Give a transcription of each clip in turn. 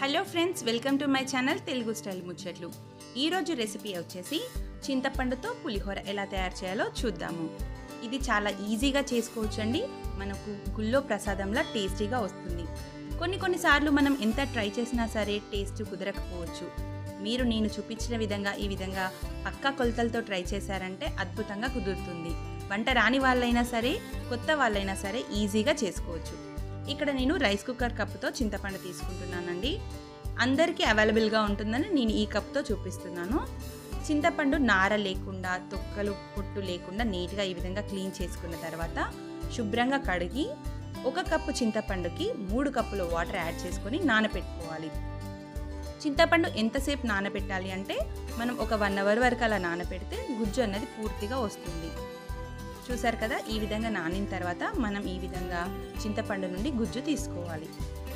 hello friends welcome to my channel Telugu style ముచ్చట్లు ఈరోజు recipe వచ్చేసి చింతపండుతో పులిహోర ఎలా తయారు చేయాలో చూద్దాము ఇది చాలా ఈజీగా చేసుకోవచ్చండి మనకు గుళ్ళో ప్రసాదంలా టేస్టీగా వస్తుంది కొన్ని కొన్నిసార్లు మనం ఎంత ట్రై చేసినా సరే టేస్ట్ కుదరకపోవచ్చు మీరు నేను చూపించిన విధంగా ఈ విధంగా పక్కా కొలతలతో ట్రై చేశారంటే అద్భుతంగా కుదురుతుంది వంట రాని వాళ్ళైనా సరే కొత్త వాళ్ళైనా సరే ఈజీగా చేసుకోవచ్చు ఇక్కడ నేను రైస్ కుక్కర్ కప్పుతో చింతపండు తీసుకుంటున్నానండి అందరికీ అవైలబుల్గా ఉంటుందని నేను ఈ కప్తో చూపిస్తున్నాను చింతపండు నార లేకుండా తొక్కలు పొట్టు లేకుండా నీట్గా ఈ విధంగా క్లీన్ చేసుకున్న తర్వాత శుభ్రంగా కడిగి ఒక కప్పు చింతపండుకి మూడు కప్పుల వాటర్ యాడ్ చేసుకొని నానబెట్టుకోవాలి చింతపండు ఎంతసేపు నానబెట్టాలి అంటే మనం ఒక వన్ అవర్ వరకు అలా నానబెడితే గుజ్జు అన్నది పూర్తిగా వస్తుంది చూసారు కదా ఈ విధంగా నానిన తర్వాత మనం ఈ విధంగా చింతపండు నుండి గుజ్జు తీసుకోవాలి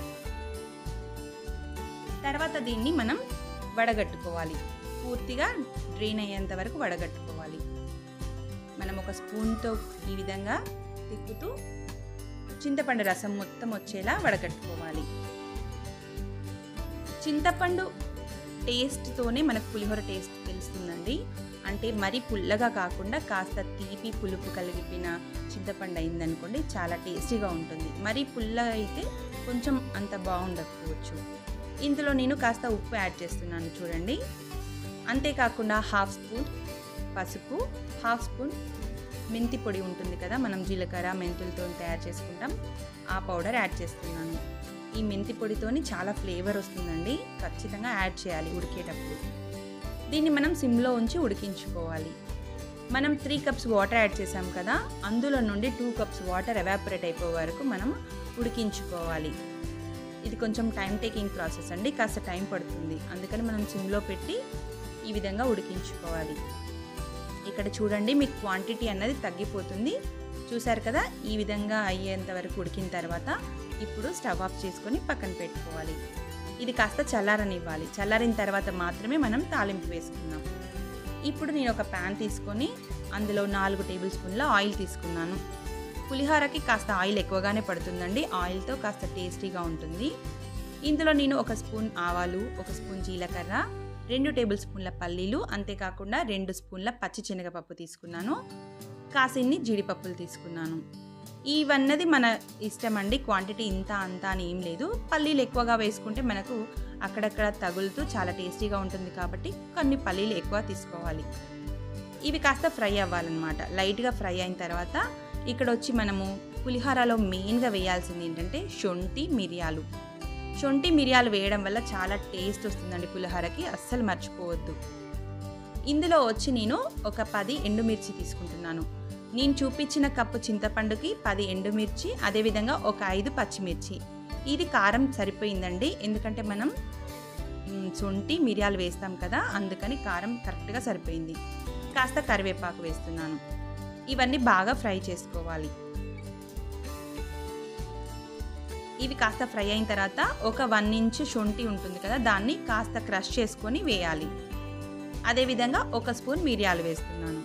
తర్వాత దీన్ని మనం వడగట్టుకోవాలి పూర్తిగా డ్రైన్ అయ్యేంత వరకు వడగట్టుకోవాలి మనం ఒక స్పూన్తో ఈ విధంగా తిప్పుతూ చింతపండు రసం మొత్తం వచ్చేలా వడగట్టుకోవాలి చింతపండు టేస్ట్తోనే మనకు పులిహోర టేస్ట్ తెలుస్తుందండి అంటే మరీ పుల్లగా కాకుండా కాస్త తీపి పులుపు కలిగిన చింతపండు అయిందనుకోండి చాలా టేస్టీగా ఉంటుంది మరీ పుల్లగా అయితే కొంచెం అంత బాగుండకపోవచ్చు ఇందులో నేను కాస్త ఉప్పు యాడ్ చేస్తున్నాను చూడండి అంతేకాకుండా హాఫ్ స్పూన్ పసుపు హాఫ్ స్పూన్ మెంతి పొడి ఉంటుంది కదా మనం జీలకర్ర మెంతులతో తయారు చేసుకుంటాం ఆ పౌడర్ యాడ్ చేస్తున్నాను ఈ మెంతి పొడితోని చాలా ఫ్లేవర్ వస్తుందండి ఖచ్చితంగా యాడ్ చేయాలి ఉడికేటప్పుడు దీన్ని మనం సిమ్లో ఉంచి ఉడికించుకోవాలి మనం త్రీ కప్స్ వాటర్ యాడ్ చేసాం కదా అందులో నుండి టూ కప్స్ వాటర్ ఎవాపరేట్ అయిపోయే వరకు మనం ఉడికించుకోవాలి ఇది కొంచెం టైం టేకింగ్ ప్రాసెస్ అండి కాస్త టైం పడుతుంది అందుకని మనం సిమ్లో పెట్టి ఈ విధంగా ఉడికించుకోవాలి ఇక్కడ చూడండి మీకు క్వాంటిటీ అన్నది తగ్గిపోతుంది చూసారు కదా ఈ విధంగా అయ్యేంత వరకు ఉడికిన తర్వాత ఇప్పుడు స్టవ్ ఆఫ్ చేసుకొని పక్కన పెట్టుకోవాలి ఇది కాస్త చల్లారనివ్వాలి చల్లారిన తర్వాత మాత్రమే మనం తాలింపు వేసుకుందాం ఇప్పుడు నేను ఒక ప్యాన్ తీసుకొని అందులో నాలుగు టేబుల్ స్పూన్ల ఆయిల్ తీసుకున్నాను పులిహోరకి కాస్త ఆయిల్ ఎక్కువగానే పడుతుందండి ఆయిల్తో కాస్త టేస్టీగా ఉంటుంది ఇందులో నేను ఒక స్పూన్ ఆవాలు ఒక స్పూన్ జీలకర్ర రెండు టేబుల్ స్పూన్ల పల్లీలు అంతేకాకుండా రెండు స్పూన్ల పచ్చి శనగపప్పు తీసుకున్నాను కాసిన్ని జీడిపప్పులు తీసుకున్నాను ఇవన్నది మన ఇష్టం అండి క్వాంటిటీ ఇంత అంత అని ఏం లేదు పల్లీలు ఎక్కువగా వేసుకుంటే మనకు అక్కడక్కడ తగులుతూ చాలా టేస్టీగా ఉంటుంది కాబట్టి కొన్ని పల్లీలు ఎక్కువ తీసుకోవాలి ఇవి కాస్త ఫ్రై అవ్వాలన్నమాట లైట్గా ఫ్రై అయిన తర్వాత ఇక్కడ వచ్చి మనము పులిహోరలో మెయిన్గా వేయాల్సింది ఏంటంటే శొంఠి మిరియాలు శొంఠి మిరియాలు వేయడం వల్ల చాలా టేస్ట్ వస్తుందండి పులిహోరకి అస్సలు మర్చిపోవద్దు ఇందులో వచ్చి నేను ఒక పది ఎండుమిర్చి తీసుకుంటున్నాను నేను చూపించిన కప్పు చింతపండుకి పది ఎండుమిర్చి అదేవిధంగా ఒక ఐదు పచ్చిమిర్చి ఇది కారం సరిపోయిందండి ఎందుకంటే మనం శొంఠి మిరియాలు వేస్తాం కదా అందుకని కారం కరెక్ట్గా సరిపోయింది కాస్త కరివేపాకు వేస్తున్నాను ఇవన్నీ బాగా ఫ్రై చేసుకోవాలి ఇవి కాస్త ఫ్రై అయిన తర్వాత ఒక వన్ ఇంచ్ శొంఠి ఉంటుంది కదా దాన్ని కాస్త క్రష్ చేసుకొని వేయాలి అదేవిధంగా ఒక స్పూన్ మిరియాలు వేస్తున్నాను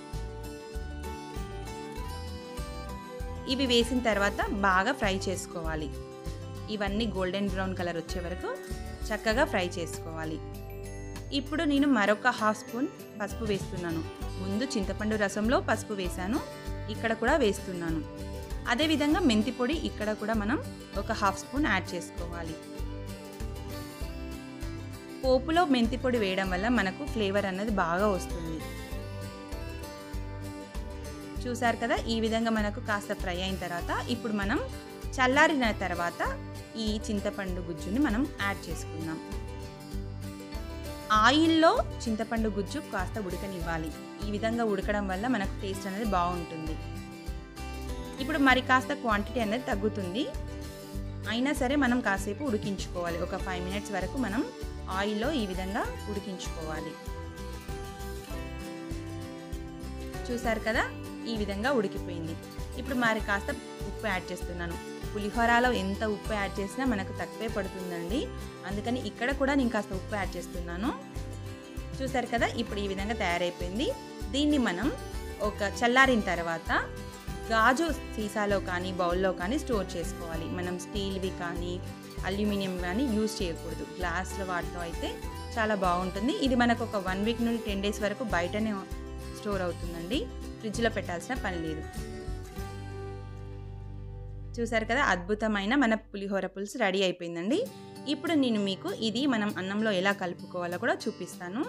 ఇవి వేసిన తర్వాత బాగా ఫ్రై చేసుకోవాలి ఇవన్నీ గోల్డెన్ బ్రౌన్ కలర్ వచ్చే వరకు చక్కగా ఫ్రై చేసుకోవాలి ఇప్పుడు నేను మరొక హాఫ్ స్పూన్ పసుపు వేస్తున్నాను ముందు చింతపండు రసంలో పసుపు వేశాను ఇక్కడ కూడా వేస్తున్నాను అదేవిధంగా మెంతి పొడి ఇక్కడ కూడా మనం ఒక హాఫ్ స్పూన్ యాడ్ చేసుకోవాలి పోపులో మెంతి పొడి వేయడం వల్ల మనకు ఫ్లేవర్ అన్నది బాగా వస్తుంది చూసారు కదా ఈ విధంగా మనకు కాస్త ఫ్రై అయిన తర్వాత ఇప్పుడు మనం చల్లారిన తర్వాత ఈ చింతపండు గుజ్జుని మనం యాడ్ చేసుకుందాం ఆయిల్లో చింతపండు గుజ్జు కాస్త ఉడకనివ్వాలి ఈ విధంగా ఉడకడం వల్ల మనకు టేస్ట్ అనేది బాగుంటుంది ఇప్పుడు మరి కాస్త క్వాంటిటీ అనేది తగ్గుతుంది అయినా సరే మనం కాసేపు ఉడికించుకోవాలి ఒక ఫైవ్ మినిట్స్ వరకు మనం ఆయిల్లో ఈ విధంగా ఉడికించుకోవాలి చూసారు కదా ఈ విధంగా ఉడికిపోయింది ఇప్పుడు మరి కాస్త ఉప్పు యాడ్ చేస్తున్నాను పులిహోరలో ఎంత ఉప్పు యాడ్ చేసినా మనకు తక్కువే పడుతుందండి అందుకని ఇక్కడ కూడా నేను కాస్త ఉప్పు యాడ్ చేస్తున్నాను చూసారు కదా ఇప్పుడు ఈ విధంగా తయారైపోయింది దీన్ని మనం ఒక చల్లారిన తర్వాత గాజు సీసాలో కానీ బౌల్లో కానీ స్టోర్ చేసుకోవాలి మనం స్టీల్వి కానీ అల్యూమినియం కానీ యూజ్ చేయకూడదు గ్లాస్లో వాటితో అయితే చాలా బాగుంటుంది ఇది మనకు ఒక వన్ వీక్ నుండి టెన్ డేస్ వరకు బయటనే స్టోర్ అవుతుందండి ఫ్రిడ్జ్లో పెట్టాల్సిన పని లేదు చూసారు కదా అద్భుతమైన మన పులిహోర పులుసు రెడీ అయిపోయిందండి ఇప్పుడు నేను మీకు ఇది మనం అన్నంలో ఎలా కలుపుకోవాలో కూడా చూపిస్తాను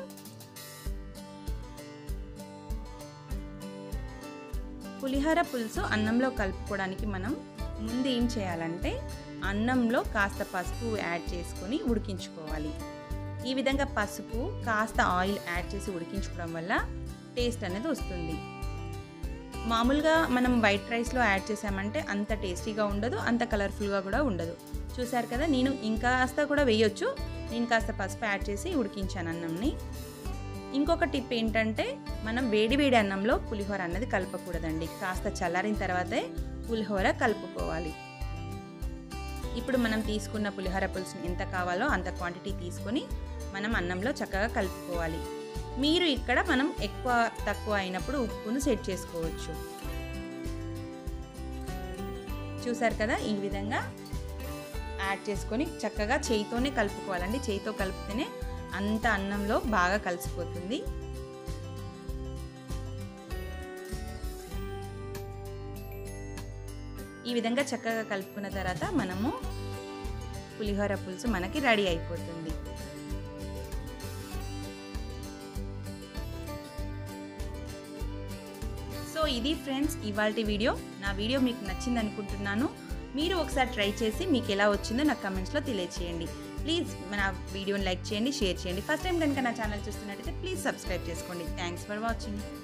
పులిహోర పులుసు అన్నంలో కలుపుకోవడానికి మనం ముందు ఏం చేయాలంటే అన్నంలో కాస్త పసుపు యాడ్ చేసుకొని ఉడికించుకోవాలి ఈ విధంగా పసుపు కాస్త ఆయిల్ యాడ్ చేసి ఉడికించుకోవడం వల్ల టేస్ట్ అనేది వస్తుంది మామూలుగా మనం వైట్ రైస్లో యాడ్ చేసామంటే అంత టేస్టీగా ఉండదు అంత కలర్ఫుల్గా కూడా ఉండదు చూసారు కదా నేను ఇంకాస్త కూడా వేయొచ్చు నేను కాస్త పసుపు యాడ్ చేసి ఉడికించాను అన్నంని ఇంకొక టిప్ ఏంటంటే మనం వేడి వేడి అన్నంలో పులిహోర అన్నది కలపకూడదండి కాస్త చల్లారిన తర్వాతే పులిహోర కలుపుకోవాలి ఇప్పుడు మనం తీసుకున్న పులిహోర పులుసుని ఎంత కావాలో అంత క్వాంటిటీ తీసుకొని మనం అన్నంలో చక్కగా కలుపుకోవాలి మీరు ఇక్కడ మనం ఎక్కువ తక్కువ అయినప్పుడు ఉప్పును సెట్ చేసుకోవచ్చు చూసారు కదా ఈ విధంగా యాడ్ చేసుకొని చక్కగా చేయితోనే కలుపుకోవాలండి చేయితో కలిపితేనే అంత అన్నంలో బాగా కలిసిపోతుంది ఈ విధంగా చక్కగా కలుపుకున్న తర్వాత మనము పులిహోర పులుసు మనకి రెడీ అయిపోతుంది సో ఇది ఫ్రెండ్స్ ఇవాళ వీడియో నా వీడియో మీకు నచ్చింది అనుకుంటున్నాను మీరు ఒకసారి ట్రై చేసి మీకు ఎలా వచ్చిందో నాకు కమెంట్స్లో తెలియచేయండి ప్లీజ్ నా వీడియోని లైక్ చేయండి షేర్ చేయండి ఫస్ట్ టైం కనుక నా ఛానల్ చూస్తున్నట్టయితే ప్లీజ్ సబ్స్క్రైబ్ చేసుకోండి థ్యాంక్స్ ఫర్ వాచింగ్